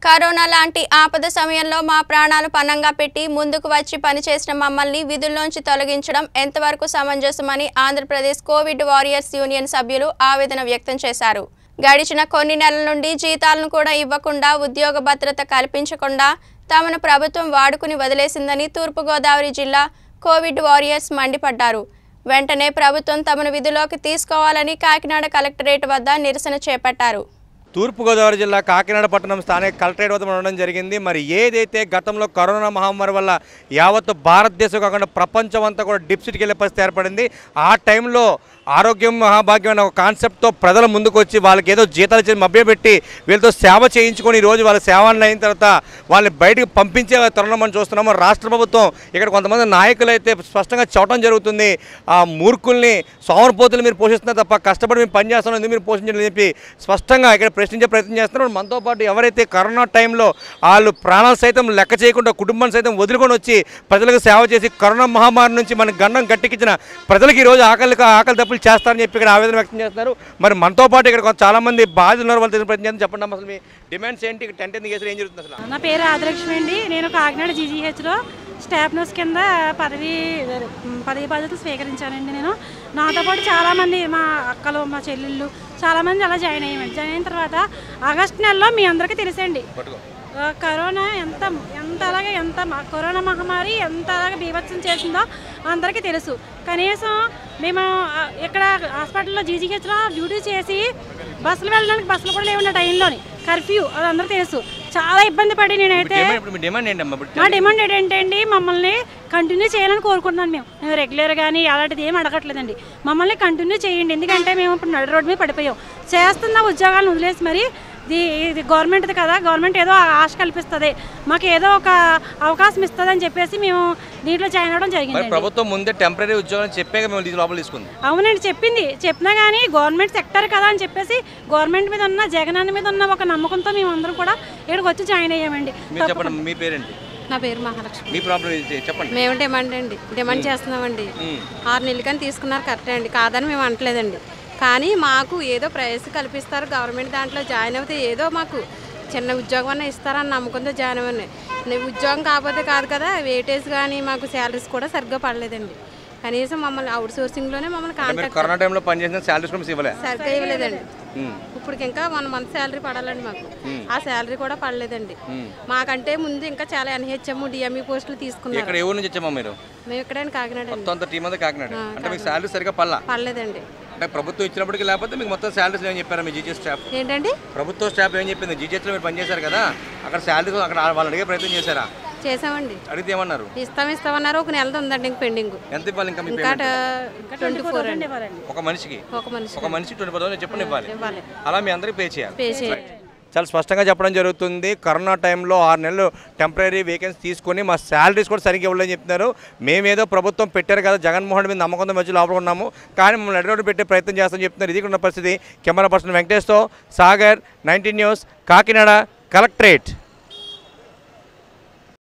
Corona లాంటి ఆపద సమయంలో మా ప్రాణాలు పణంగా పెట్టి ముందుకు వచ్చి పనిచేసిన మమ్మల్ని విధుల్లోంచి తొలగించడం ఎంతవరకు సమంజసమని ఆంధ్రప్రదేశ్ కోవిడ్ వారియర్స్ యూనియన్ సభ్యులు ఆవేదన వ్యక్తం చేశారు గడిచిన కొన్ని నెలల నుండి జీతాలను కూడా ఇవ్వకుండా ఉద్యోగ భద్రత కల్పించకుండా తమను ప్రభుత్వం వాడుకుని వదిలేసిందని తూర్పుగోదావరి జిల్లా కోవిడ్ వారియర్స్ మండిపడ్డారు వెంటనే ప్రభుత్వం తమను విధులోకి తీసుకోవాలని కాకినాడ కలెక్టరేట్ వద్ద నిరసన చేపట్టారు తూర్పుగోదావరి జిల్లా కాకినాడ పట్టణం స్థానిక కలెక్టరేట్ వద్ద మనం ఉండడం జరిగింది మరి ఏదైతే గతంలో కరోనా మహమ్మారి వల్ల యావత్ భారతదేశం కాకుండా ప్రపంచం అంతా కూడా డిప్సిట్కి వెళ్ళే పరిస్థితి ఏర్పడింది ఆ టైంలో ఆరోగ్యం మహాభాగ్యం అనే ఒక కాన్సెప్ట్తో ప్రజల ముందుకు వచ్చి వాళ్ళకి ఏదో జీతాలు ఇచ్చి మభ్యపెట్టి వీళ్ళతో సేవ చేయించుకొని ఈరోజు వాళ్ళ సేవలను అయిన తర్వాత వాళ్ళని బయటకు పంపించే తరుణం మనం చూస్తున్నాము రాష్ట్ర ప్రభుత్వం ఇక్కడ కొంతమంది నాయకులు అయితే స్పష్టంగా చెప్పడం జరుగుతుంది ఆ మూర్ఖుల్ని సోమరపోతులు మీరు పోషిస్తున్నారు తప్ప కష్టపడి మేము పని చేస్తున్నాం ఎందుకు మీరు పోషించండి చెప్పి స్పష్టంగా ఇక్కడ ప్రశ్నించే ప్రయత్నం చేస్తున్నారు మనతో పాటు ఎవరైతే కరోనా టైంలో వాళ్ళు ప్రాణాలు సైతం లెక్క చేయకుండా కుటుంబాన్ని సైతం వదులుకొని వచ్చి ప్రజలకు సేవ చేసి కరోనా మహమ్మారి నుంచి మన గండం గట్టెక్కించిన ప్రజలకు ఈరోజు ఆకలి ఆకలి తప్పులు చేస్తారని చెప్పి ఇక్కడ ఆవేదన వ్యక్తం చేస్తున్నారు మరి మనతో పాటు ఇక్కడ కొంత చాలా మంది బాధితులు ఉన్నారు వాళ్ళు తెలిసిన ప్రయత్నం చేస్తాం చెప్పండి అమ్మా అసలు మీ డిమాండ్స్ ఏంటి ఇక్కడ టెంట్ ఎందుకు వేసారు ఏం జరుగుతుంది అసలు నా పేరు ఆదిలక్ష్మి అండి నేను కాకినాడ జీజీహెచ్లో స్టాఫ్ నర్స్ కింద పదవి పదవి బాధ్యతలు స్వీకరించానండి నేను నాతో పాటు చాలామంది మా అక్కలు మా చెల్లెళ్ళు చాలామంది అలా జాయిన్ అయ్యామండి జాయిన్ అయిన తర్వాత ఆగస్ట్ నెలలో మీ అందరికీ తెలుసండి పట్టుకో ఆ, కరోనా ఎంత ఎంత అలాగే ఎంత మ- కరోనా మహమ్మారి ఎంత అలాగే బీభత్సం చేసిందో అందరికీ తెలుసు కనీసం మేము ఆ, ఇక్కడ హాస్పిటల్లో జీజీహెచ్లో డ్యూటీ చేసి బస్సులు వెళ్ళడానికి బస్సులు కూడా లేవు నా టైంలోని కర్ఫ్యూ అది అందరికీ తెలుసు చాలా ఇబ్బంది పడి నేనైతే డిమాండ్ ఇప్పుడు మీ డిమాండ్ ఏంటమ్మా ఇప్పుడు నా డిమాండ్ ఏంటంటే అండి మమ్మల్ని కంటిన్యూ చేయాలని కోరుకుంటున్నాను మేము మేము రెగ్యులర్ కానీ అలాంటిది ఏం అడగట్లేదండి మమ్మల్ని కంటిన్యూ చేయండి ఎందుకంటే మేము ఇప్పుడు నడు రోడ్డు మీద పడిపోయాం చేస్తున్న ఉద్యోగాలను వదిలేసి మరి ఇది ఇది గవర్నమెంట్ది కదా గవర్నమెంట్ ఏదో ఆశ కల్పిస్తుంది మాకు ఏదో ఒక అవకాశం ఇస్తుంది అని చెప్పేసి మేము దీంట్లో జాయిన్ అవ్వడం మరి జరిగింది ప్రభుత్వం ముందే టెంపరీ ఉద్యోగం చెప్పాక మేము దీని లోపల తీసుకుంది అవునండి చెప్పింది చెప్పినా కానీ గవర్నమెంట్ సెక్టర్ కదా అని చెప్పేసి గవర్నమెంట్ మీద ఉన్న జగనన్న మీద ఉన్న ఒక నమ్మకంతో మేము అందరం కూడా ఇక్కడికి వచ్చి జాయిన్ అయ్యామండి మీరు చెప్పండి మీ పేరేంటి నా పేరు మహాలక్ష్మి మీ ప్రాబ్లం ఏంటి చెప్పండి మేము డిమాండ్ అండి డిమాండ్ చేస్తున్నామండి ఆరు నెలలు కానీ తీసుకున్నారు కరెక్టే అండి కాదని మేము అనట్లేదండి కానీ మాకు ఏదో ప్రవేశం కల్పిస్తారు గవర్నమెంట్ దాంట్లో జాయిన్ అవుతే ఏదో మాకు చిన్న ఉద్యోగం అన్న ఇస్తారని నమ్మకంతో జాయిన్ అవ్వండి నువ్వు ఉద్యోగం కాకపోతే కాదు కదా వేటేజ్ కానీ మాకు శాలరీస్ కూడా సరిగ్గా పడలేదండి కనీసం మమ్మల్ని అవుట్ సోర్సింగ్లోనే మమ్మల్ని మీరు కాంటాక్ట్ కరోనా టైంలో పనిచేసిన శాలరీస్ కూడా ఇవ్వలే సరిగ్గా ఇవ్వలేదండి ఉమ్. ఇప్పుడు ఇంకా వన్ మంత్ శాలరీ పడాలండి మాకు ఆ శాలరీ కూడా పడలేదండి మాకంటే ముందు ఇంకా చాలా ఎన్హెచ్ఎం డిఎంఈ పోస్టులు తీసుకున్నారు ఇక్కడ ఏ ఊరు నుంచి వచ్చామా మీరు మేము ఇక్కడే కాకినాడ అండి మొత్తం అంతా టీం అంతా కాకినాడ అంటే మీకు శాలరీ సరిగా పల్లా పర్లేదండి అంటే ప్రభుత్వం ఇచ్చినప్పటికీ లేకపోతే మీకు మొత్తం శాలరీస్ ఏం చెప్పారా మీ జీజీ స్టాఫ్ ఏంటండి ప్రభుత్వ స్టాఫ్ ఏం చెప్పింది జీజీఎస్లో మీరు పనిచేశారు కదా అక్కడ శాలరీస్ అక్కడ వాళ్ళు అడిగే ప్రయత్నం చేశారా చేసామండి అడిగితే ఏమన్నారు ఇస్తాం ఇస్తామన్నారు ఒక నెలది ఉందండి ఇంక పెండింగ్ ఎంత ఇవ్వాలి ఇంకా మీ ఇంకా పేమెంట్ ట్వంటీ ఫోర్ అండి ఒక మనిషికి ఒక మనిషి ఒక మనిషి ట్వంటీ ఫోర్ చెప్పండి ఇవ్వాలి ఇవ్వాలి అలా మీ అందరికి పే చేయాలి పే చేయాలి చాలా స్పష్టంగా చెప్పడం జరుగుతుంది కరోనా టైంలో ఆరు నెలలు టెంపరీ వేకెన్సీ తీసుకొని మా శాలరీస్ కూడా సరిగ్గా ఇవ్వలేని చెప్తున్నారు మేమేదో ప్రభుత్వం పెట్టారు కదా జగన్మోహన్ మీద నమ్మకంతో మధ్య లోపల ఉన్నాము కానీ మమ్మల్ని అడ్డు పెట్టే ప్రయత్నం చేస్తామని చెప్తున్నారు ఇది కూడా ఉన్న పరిస్థితి కెమెరా పర్సన్ వెంకటేష్తో Sagar nineteen news Kakinada collectorate